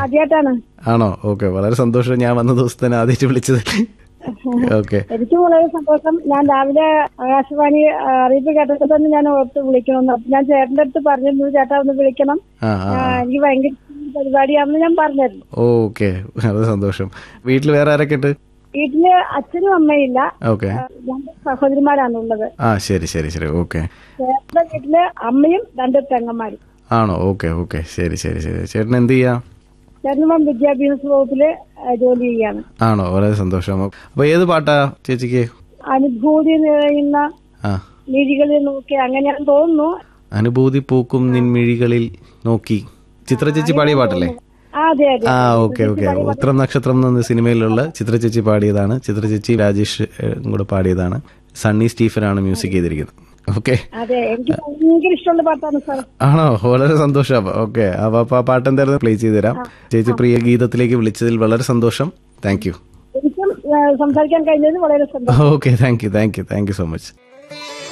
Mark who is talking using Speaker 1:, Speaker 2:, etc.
Speaker 1: ആദ്യമായിട്ടാണ്
Speaker 2: ആണോ ഓക്കെ വളരെ സന്തോഷം ഞാൻ വന്ന ദിവസം തന്നെ ആദ്യമായിട്ട് വിളിച്ചത് ഓക്കെ
Speaker 1: എനിക്ക് വളരെ സന്തോഷം ഞാൻ രാവിലെ ആകാശവാണി ആ, അറിയിപ്പ് കേട്ടപ്പോൾ തന്നെ ഞാൻ ഓർത്ത് വിളിക്കണമെന്ന് അപ്പൊ ഞാൻ ചേട്ടന്റെ അടുത്ത് പറഞ്ഞിരുന്നു ചേട്ടാ ഒന്ന് വിളിക്കണം
Speaker 2: ആ
Speaker 1: ആ,
Speaker 2: ആ
Speaker 1: എനിക്ക് ഭയങ്കര ഇഷ്ടമുള്ള പരിപാടിയാണെന്ന് ഞാൻ പറഞ്ഞിരുന്നു
Speaker 2: ഓക്കെ വളരെ സന്തോഷം വീട്ടിൽ വേറെ ആരൊക്കെ ഉണ്ട്
Speaker 1: വീട്ടില് അച്ഛനും അമ്മയില്ല
Speaker 2: ഓക്കെ
Speaker 1: ആ, രണ്ട് സഹോദരിമാരാണ് ഉള്ളത്
Speaker 2: ആ ശരി ശരി ശരി ഓക്കെ
Speaker 1: ചേട്ടന്റെ വീട്ടില് അമ്മയും രണ്ട് പെങ്ങന്മാരും
Speaker 2: ആണോ ഓക്കെ ഓക്കെ ശരി ശരി ശരി ചേട്ടൻ എന്ത് ചെയ്യാ
Speaker 1: ചേട്ടനിപ്പം വിദ്യാഭ്യാസ വകുപ്പില് ആ, ജോലി ചെയ്യാണ്
Speaker 2: ആണോ വളരെ സന്തോഷം അപ്പൊ ഏത് പാട്ടാ ചേച്ചിക്ക്
Speaker 1: അനുഭൂതി നിറയുന്ന
Speaker 2: ആ
Speaker 1: മിഴികളിൽ നോക്കി അങ്ങനെയാണെന്ന് തോന്നുന്നു
Speaker 2: അനുഭൂതി പൂക്കും നിൻമിഴികളിൽ നോക്കി ചിത്ര ചേച്ചി പാടിയ പാട്ടല്ലേ
Speaker 1: ആ, അതെ അതെ
Speaker 2: ആ ഓക്കെ ഓക്കെ ഉത്രം നക്ഷത്രം എന്ന സിനിമയിലുള്ള ചിത്ര ചേച്ചി പാടിയതാണ് ചിത്ര ചേച്ചി രാജേഷ് ഏഹ്, കൂടെ പാടിയതാണ് സണ്ണി സ്റ്റീഫനാണ് മ്യൂസിക് ചെയ്തിരിക്കുന്നത് ഓക്കെ
Speaker 1: അതെ എനിക്ക് ഭയങ്കര ഇഷ്ടമുള്ള പാട്ടാണ് സാർ
Speaker 2: ആണോ വളരെ സന്തോഷം ഓക്കെ അപ്പൊ ആ പാട്ട് എന്തായാലും പ്ലേ ചെയ്ത് തരാം ചേച്ചി പ്രിയ ഗീതത്തിലേക്ക് വിളിച്ചതിൽ വളരെ സന്തോഷം താങ്ക് യു
Speaker 1: എനിക്കും ആ, സംസാരിക്കാൻ കഴിഞ്ഞതിൽ വളരെ സന്തോഷം
Speaker 2: okay thank you thank you thank you so much